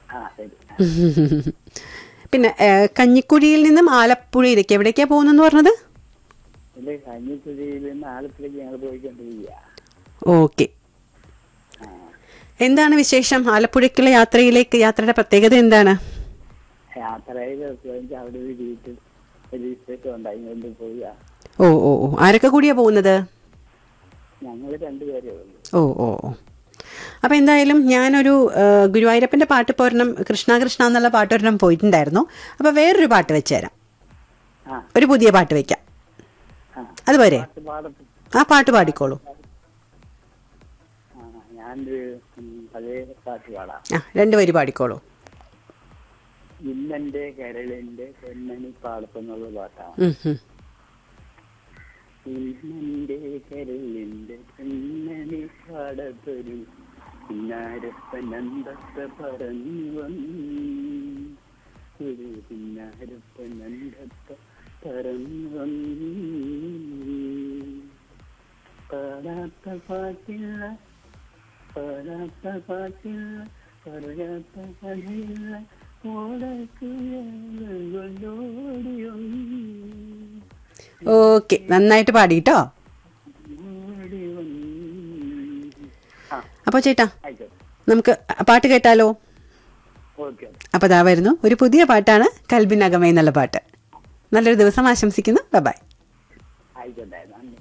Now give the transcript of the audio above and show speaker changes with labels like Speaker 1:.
Speaker 1: ആ ശരി
Speaker 2: പിന്നെ ഏ, കഞ്ഞിക്കുഴിയിൽ നിന്നും ആലപ്പുഴയിലേക്ക് എവിടേക്കാ പോകുന്നെന്ന് പറഞ്ഞത്
Speaker 1: ഇത് കഞ്ഞിക്കുഴിയിൽ നിന്ന് ആലപ്പുഴയ്ക്ക് ഞങ്ങൾ പോയിക്കൊണ്ടിരിക്കുക
Speaker 2: ഓക്കെ എന്താണ് വിശേഷം ആലപ്പുഴയ്ക്കുള്ള യാത്രയിലേക്ക് യാത്രയുടെ പ്രത്യേകത എന്താണ്
Speaker 1: യാത്രയിൽ വെച്ച് അവിടെ ഒരു വീട്ടിൽ രജിസ്ട്രേഷൻ ഉണ്ടായി കൊണ്ട് പോവുക
Speaker 2: ഓ ഓ ഓ ആരൊക്കെ കൂടിയാ പോകുന്നത്
Speaker 1: ഞങ്ങൾ രണ്ടുപേരേ ഉള്ളൂ
Speaker 2: ഓ ഓ ഓ അപ്പം എന്തായാലും ഞാനൊരു ആ, ഗുരുവായൂരപ്പൻ്റെ പാട്ട് പോരണം കൃഷ്ണ കൃഷ്ണ എന്നുള്ള പാട്ട് ഒരെണ്ണം പോയിട്ടുണ്ടായിരുന്നു അപ്പോൾ വേറൊരു പാട്ട് വെച്ച് തരാം
Speaker 1: ആ
Speaker 2: ഒരു പുതിയ പാട്ട് വെക്കാം
Speaker 1: ആ
Speaker 2: അതുപോരെ
Speaker 1: പാട്ട് പാടത്ത്
Speaker 2: ആ പാട്ട് പാടിക്കോളൂ
Speaker 1: ആ ഞാനൊരു ഉം, പഴയ പാട്ട് പാടാം
Speaker 2: ആ രണ്ട് വരി പാടിക്കോളൂ
Speaker 1: ഇന്നെന്റെ കരളിന്റെ പൊന്നണി പാടത്തെന്നുള്ള പാട്ടാണ്
Speaker 2: ഉം, ഉം.
Speaker 1: ഇന്നെന്റെ കരളിന്റെ പൊന്നണി പാടത്തൊരു പിന്നാരപ്പനന്തത്തെ പറഞ്ഞു വന്നു ഒരു പിന്നാരപ്പനന്തത്തെ പറഞ്ഞു വന്നു പാടാത്ത പാട്ടില്ല പാടാത്ത പാട്ടില്ല പറയാത്ത കഥയില്ല ഓടക്കുയോടി
Speaker 2: ഓക്കെ നന്നായിട്ട് പാടിട്ടോ
Speaker 1: ഓടി വന്നു ആ
Speaker 2: അപ്പോൾ ചേട്ടാ
Speaker 1: ആയിക്കോട്ടെ
Speaker 2: നമുക്ക് പാട്ട് കേട്ടാലോ
Speaker 1: ഓക്കെ
Speaker 2: അപ്പോൾ അതാ വരുന്നു ഒരു പുതിയ പാട്ടാണ് കൽബിനകമേ എന്നുള്ള പാട്ട് നല്ലൊരു ദിവസം ആശംസിക്കുന്നു ബൈ
Speaker 1: ആയിക്കോട്ടെ നന്ദി